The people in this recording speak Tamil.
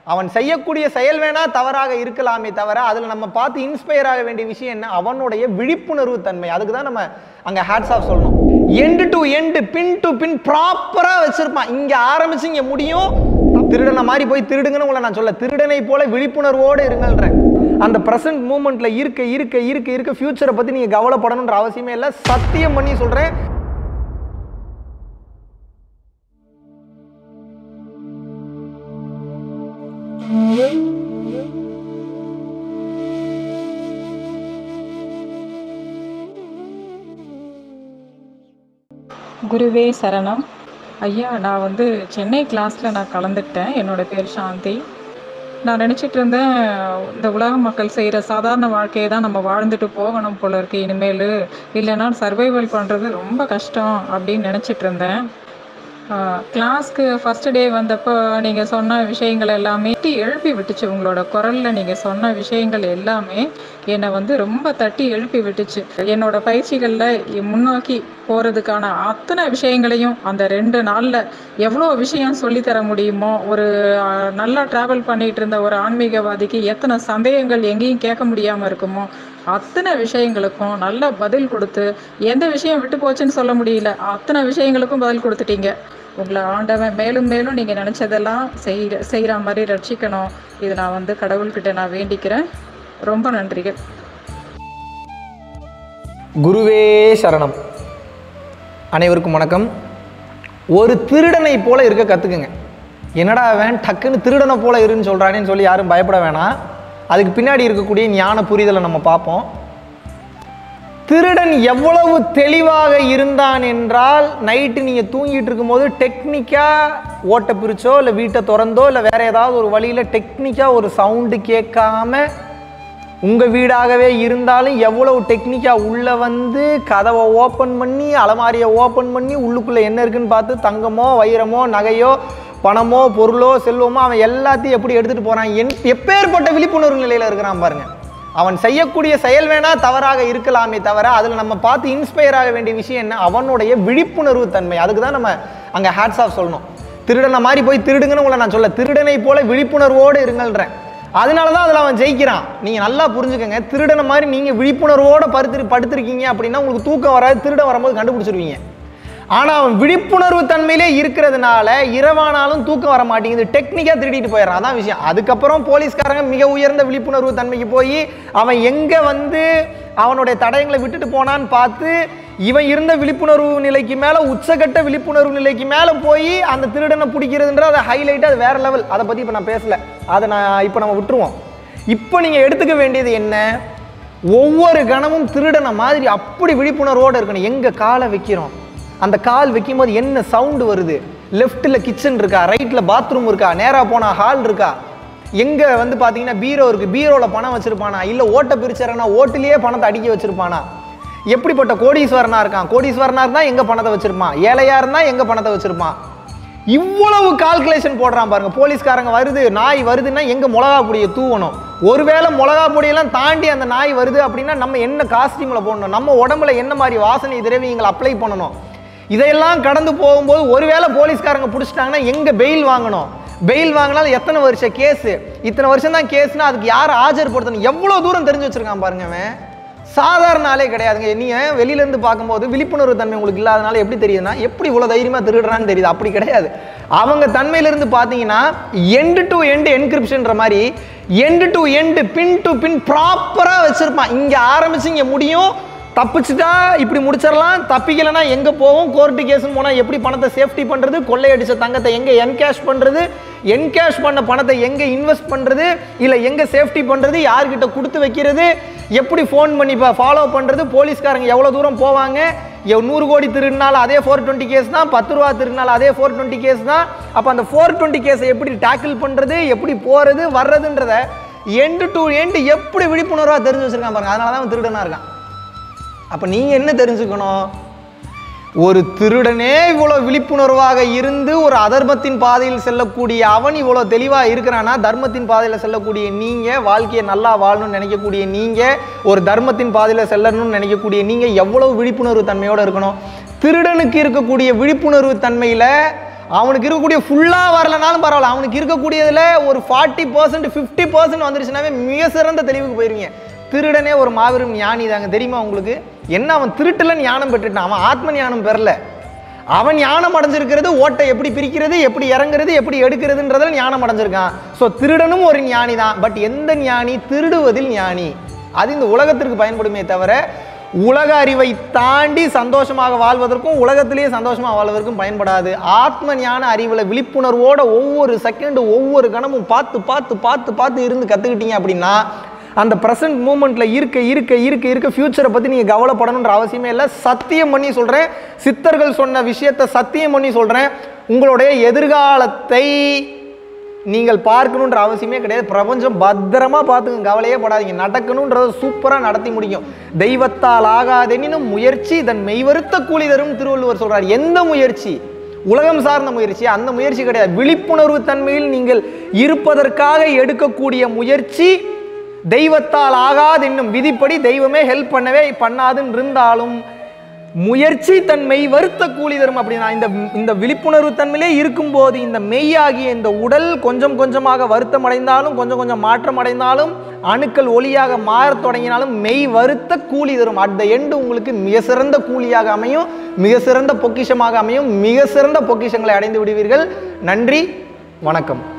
அவன் செய்யக்கூடிய செயல் வேணா தவறாக இருக்கலாமே தவிர அதில் நம்ம பார்த்து இன்ஸ்பயர் ஆக வேண்டிய விஷயம் என்ன அவனுடைய விழிப்புணர்வு தன்மை அதுக்கு தான் நம்ம அங்கே ஹேட்ஸ் ஆஃப் சொல்லணும் end to end pin to pin ப்ராப்பராக வச்சிருப்பான் இங்கே ஆரம்பிச்சு இங்கே முடியும் திருடனை மாதிரி போய் திருடுங்கன்னு உங்களை நான் சொல்ல திருடனை போல விழிப்புணர்வோடு இருங்கள்ன்றேன் அந்த ப்ரெசன்ட் மூமெண்ட்ல இருக்க இருக்க இருக்க இருக்க ஃபியூச்சரை பற்றி நீங்கள் கவலைப்படணுன்ற அவசியமே இல்லை சத்தியம் பண்ணி சொல்கிறேன் குருவே சரணம் ஐயா நான் வந்து சென்னை கிளாஸில் நான் கலந்துக்கிட்டேன் என்னோட பேர் சாந்தி நான் நினச்சிட்டு இருந்தேன் இந்த உலக மக்கள் செய்கிற சாதாரண வாழ்க்கையை தான் நம்ம வாழ்ந்துட்டு போகணும் போல இருக்கு இனிமேல் இல்லைன்னா சர்வைவல் பண்ணுறது ரொம்ப கஷ்டம் அப்படின்னு நினச்சிட்டு இருந்தேன் கிளாஸ்க்கு ஃபர்ஸ்ட் டே வந்தப்போ நீங்கள் சொன்ன விஷயங்கள் எல்லாமே தட்டி எழுப்பி விட்டுச்சு உங்களோட குரலில் நீங்கள் சொன்ன விஷயங்கள் எல்லாமே என்னை வந்து ரொம்ப தட்டி எழுப்பி விட்டுச்சு என்னோட பயிற்சிகளில் முன்னோக்கி போகிறதுக்கான அத்தனை விஷயங்களையும் அந்த ரெண்டு நாளில் எவ்வளோ விஷயம் சொல்லித்தர முடியுமோ ஒரு அஹ், நல்லா ட்ராவல் பண்ணிட்டு இருந்த ஒரு ஆன்மீகவாதிக்கு எத்தனை சந்தேகங்கள் எங்கேயும் கேட்க முடியாமல் இருக்குமோ அத்தனை விஷயங்களுக்கும் நல்ல பதில் கொடுத்து எந்த விஷயம் விட்டு போச்சுன்னு சொல்ல முடியல அத்தனை விஷயங்களுக்கும் பதில் கொடுத்துட்டீங்க உங்களை ஆண்டவன் மேலும் மேலும் நீங்கள் நினச்சதெல்லாம் செய்கிற செய்கிற மாதிரி ரட்சிக்கணும் இது நான் வந்து கடவுள்கிட்ட நான் வேண்டிக்கிறேன் ரொம்ப நன்றிகள் குருவே சரணம் அனைவருக்கும் வணக்கம் ஒரு திருடனை போல இருக்க கற்றுக்குங்க என்னடா அவன் டக்குன்னு திருடனை போல இருன்னு சொல்கிறானேன்னு சொல்லி யாரும் பயப்பட வேணாம் அதுக்கு பின்னாடி இருக்கக்கூடிய ஞான புரிதலை நம்ம பார்ப்போம் திருடன் எவ்வளவு தெளிவாக இருந்தான் என்றால் நைட்டு நீங்கள் தூங்கிட்டு இருக்கும்போது டெக்னிக்காக ஓட்டை பிரிச்சோ இல்லை வீட்டை திறந்தோ இல்லை வேற ஏதாவது ஒரு வழியில் டெக்னிக்காக ஒரு சவுண்டு கேட்காம உங்கள் வீடாகவே இருந்தாலும் எவ்வளவு டெக்னிக்காக உள்ளே வந்து கதவை ஓப்பன் பண்ணி அலமாரியை ஓப்பன் பண்ணி உள்ளுக்குள்ளே என்ன இருக்குன்னு பார்த்து தங்கமோ வைரமோ நகையோ பணமோ பொருளோ செல்வமோ அவன் எல்லாத்தையும் எப்படி எடுத்துகிட்டு போகிறான் என் எப்பேற்பட்ட விழிப்புணர்வு நிலையில் இருக்கிறான் பாருங்க அவன் செய்யக்கூடிய செயல் வேணா தவறாக இருக்கலாமே தவிர அதில் நம்ம பார்த்து இன்ஸ்பயர் ஆக வேண்டிய விஷயம் என்ன அவனுடைய விழிப்புணர்வு தன்மை அதுக்கு தான் நம்ம அங்கே ஹேட்ஸ் ஆஃப் சொல்லணும் திருடனை மாதிரி போய் திருடுங்கன்னு உங்களை நான் சொல்ல திருடனை போல விழிப்புணர்வோடு இருங்கள்ன்றேன் அதனால தான் அதில் அவன் ஜெயிக்கிறான் நீங்கள் நல்லா புரிஞ்சுக்கங்க திருடனை மாதிரி நீங்கள் விழிப்புணர்வோடு படுத்து படுத்திருக்கீங்க அப்படின்னா உங்களுக்கு தூக்கம் வராது திருடன் வரும்போது கண்டுபிடிச்சிருவீங்க ஆனால் அவன் விழிப்புணர்வு தன்மையிலே இருக்கிறதுனால இரவானாலும் தூக்கம் வர மாட்டேங்குது டெக்னிக்காக திருடிட்டு போயிடுறான் அதான் விஷயம் அதுக்கப்புறம் போலீஸ்காரங்க மிக உயர்ந்த விழிப்புணர்வு தன்மைக்கு போய் அவன் எங்கே வந்து அவனுடைய தடயங்களை விட்டுட்டு போனான்னு பார்த்து இவன் இருந்த விழிப்புணர்வு நிலைக்கு மேலே உச்சகட்ட விழிப்புணர்வு நிலைக்கு மேலே போய் அந்த திருடனை பிடிக்கிறதுன்ற அதை ஹைலைட்டு அது வேற லெவல் அதை பற்றி இப்போ நான் பேசல அதை நான் இப்போ நம்ம விட்டுருவோம் இப்போ நீங்கள் எடுத்துக்க வேண்டியது என்ன ஒவ்வொரு கணமும் திருடனை மாதிரி அப்படி விழிப்புணர்வோடு இருக்கணும் எங்கே காலை வைக்கிறோம் அந்த கால் வைக்கும்போது என்ன சவுண்டு வருது லெஃப்ட்டில் கிச்சன் இருக்கா ரைட்டில் பாத்ரூம் இருக்கா நேராக போனால் ஹால் இருக்கா எங்கே வந்து பார்த்தீங்கன்னா பீரோ இருக்குது பீரோவில் பணம் வச்சுருப்பானா இல்லை ஓட்டை பிரிச்சாரனா ஓட்டிலேயே பணத்தை அடிக்க வச்சுருப்பானா எப்படிப்பட்ட கோடீஸ்வரனா இருக்கான் கோடீஸ்வரனா இருந்தால் எங்கே பணத்தை வச்சுருப்பான் ஏழையாக இருந்தால் எங்கே பணத்தை வச்சுருப்பான் இவ்வளவு கால்குலேஷன் போடுறான் பாருங்க போலீஸ்காரங்க வருது நாய் வருதுன்னா எங்க மிளகா பொடியை தூவணும் ஒருவேளை மிளகா பொடியெல்லாம் தாண்டி அந்த நாய் வருது அப்படின்னா நம்ம என்ன காஸ்டியூமில் போடணும் நம்ம உடம்புல என்ன மாதிரி வாசனை திரவியங்களை அப்ளை பண்ணணும் இதையெல்லாம் கடந்து போகும்போது ஒருவேளை போலீஸ்காரங்க பிடிச்சிட்டாங்கன்னா எங்க பெயில் வாங்கணும் பெயில் வாங்கினாலும் எத்தனை வருஷம் கேஸு இத்தனை வருஷம் தான் கேஸ்னா அதுக்கு யார் ஆஜர்படுத்தணும் எவ்வளோ தூரம் தெரிஞ்சு வச்சிருக்கான் பாருங்க அவன் சாதாரண ஆளே கிடையாதுங்க நீங்கள் வெளியிலேருந்து பார்க்கும்போது விழிப்புணர்வு தன்மை உங்களுக்கு இல்லாதனால எப்படி தெரியுதுன்னா எப்படி இவ்வளோ தைரியமாக திருடுறான்னு தெரியுது அப்படி கிடையாது அவங்க தன்மையிலிருந்து பார்த்தீங்கன்னா எண்டு டு எண்டு என்கிரிப்ஷன்ற மாதிரி end to end pin to pin ப்ராப்பராக வச்சுருப்பான் இங்கே ஆரம்பிச்சு இங்கே முடியும் தப்பிச்சுட்டா இப்படி முடிச்சிடலாம் தப்பிக்கலைன்னா எங்கே போவோம் கோர்ட்டு கேஸ்னு போனால் எப்படி பணத்தை சேஃப்டி பண்ணுறது கொள்ளையடிச்ச தங்கத்தை எங்கே என்கேஷ் பண்ணுறது என்கேஷ் பண்ண பணத்தை எங்கே இன்வெஸ்ட் பண்ணுறது இல்லை எங்கே சேஃப்டி பண்ணுறது யார்கிட்ட கொடுத்து வைக்கிறது எப்படி ஃபோன் பண்ணி ஃபாலோ பண்ணுறது போலீஸ்காரங்க எவ்வளோ தூரம் போவாங்க எவ் நூறு கோடி திருடினாலும் அதே ஃபோர் டுவெண்ட்டி கேஸ் தான் பத்து ரூபா திருடினாலும் அதே ஃபோர் டுவெண்ட்டி கேஸ் தான் அப்போ அந்த ஃபோர் டுவெண்ட்டி கேஸை எப்படி டேக்கிள் பண்ணுறது எப்படி போகிறது வர்றதுன்றத எண்டு டு எண்டு எப்படி விழிப்புணர்வாக தெரிஞ்சு வச்சிருக்கான் பாருங்க அதனால தான் அவன் திருடனா இருக்கான் அப்போ நீங்கள் என்ன தெரிஞ்சுக்கணும் ஒரு திருடனே இவ்வளோ விழிப்புணர்வாக இருந்து ஒரு அதர்மத்தின் பாதையில் செல்லக்கூடிய அவன் இவ்வளோ தெளிவாக இருக்கிறான்னா தர்மத்தின் பாதையில் செல்லக்கூடிய நீங்கள் வாழ்க்கையை நல்லா வாழணும்னு நினைக்கக்கூடிய நீங்கள் ஒரு தர்மத்தின் பாதையில் செல்லணும்னு நினைக்கக்கூடிய நீங்கள் எவ்வளவு விழிப்புணர்வு தன்மையோடு இருக்கணும் திருடனுக்கு இருக்கக்கூடிய விழிப்புணர்வு தன்மையில் அவனுக்கு இருக்கக்கூடிய ஃபுல்லாக வரலனாலும் பரவாயில்ல அவனுக்கு இருக்கக்கூடியதில் ஒரு ஃபார்ட்டி பர்சன்ட் ஃபிஃப்டி பர்சன்ட் வந்துருச்சுனாவே மிக சிறந்த தெளிவுக்கு போயிருவீங்க திருடனே ஒரு மாபெரும் ஞானி தாங்க தெரியுமா உங்களுக்கு என்ன அவன் திருட்டுல ஞானம் பெற்றுட்டான் அவன் ஆத்ம ஞானம் பெறல அவன் ஞானம் அடைஞ்சிருக்கிறது ஓட்டை எப்படி பிரிக்கிறது எப்படி இறங்குறது எப்படி எடுக்கிறதுன்றதில் ஞானம் அடைஞ்சிருக்கான் ஸோ திருடனும் ஒரு ஞானி தான் பட் எந்த ஞானி திருடுவதில் ஞானி அது இந்த உலகத்திற்கு பயன்படுமே தவிர உலக அறிவை தாண்டி சந்தோஷமாக வாழ்வதற்கும் உலகத்திலேயே சந்தோஷமாக வாழ்வதற்கும் பயன்படாது ஆத்ம ஞான அறிவில் விழிப்புணர்வோட ஒவ்வொரு செகண்டு ஒவ்வொரு கணமும் பார்த்து பார்த்து பார்த்து பார்த்து இருந்து கற்றுக்கிட்டீங்க அப்படின்னா அந்த ப்ரெசன்ட் மூமெண்ட்டில் இருக்க இருக்க இருக்க இருக்க ஃப்யூச்சரை பற்றி நீங்கள் கவலைப்படணுன்ற அவசியமே இல்லை சத்தியம் பண்ணி சொல்கிறேன் சித்தர்கள் சொன்ன விஷயத்தை சத்தியம் பண்ணி சொல்கிறேன் உங்களுடைய எதிர்காலத்தை நீங்கள் பார்க்கணுன்ற அவசியமே கிடையாது பிரபஞ்சம் பத்திரமா பார்த்துங்க கவலையே படாதீங்க நடக்கணுன்றதை சூப்பராக நடத்தி முடியும் தெய்வத்தால் ஆகாதெனினும் முயற்சி இதன் மெய்வருத்த கூலி தரும் திருவள்ளுவர் சொல்றார் எந்த முயற்சி உலகம் சார்ந்த முயற்சி அந்த முயற்சி கிடையாது விழிப்புணர்வு தன்மையில் நீங்கள் இருப்பதற்காக எடுக்கக்கூடிய முயற்சி தெய்வத்தால் ஆகாது என்னும் விதிப்படி தெய்வமே ஹெல்ப் பண்ணவே பண்ணாதுன்னு இருந்தாலும் முயற்சி தன்மை வருத்த கூலி தரும் அப்படின்னா இந்த இந்த விழிப்புணர்வு தன்மையிலே இருக்கும்போது இந்த மெய்யாகிய இந்த உடல் கொஞ்சம் கொஞ்சமாக வருத்தம் அடைந்தாலும் கொஞ்சம் கொஞ்சம் மாற்றம் அடைந்தாலும் அணுக்கள் ஒளியாக மாறத் தொடங்கினாலும் மெய் வருத்த கூலி தரும் அட் த எண்டு உங்களுக்கு மிக சிறந்த கூலியாக அமையும் மிக சிறந்த பொக்கிஷமாக அமையும் மிக சிறந்த பொக்கிஷங்களை அடைந்து விடுவீர்கள் நன்றி வணக்கம்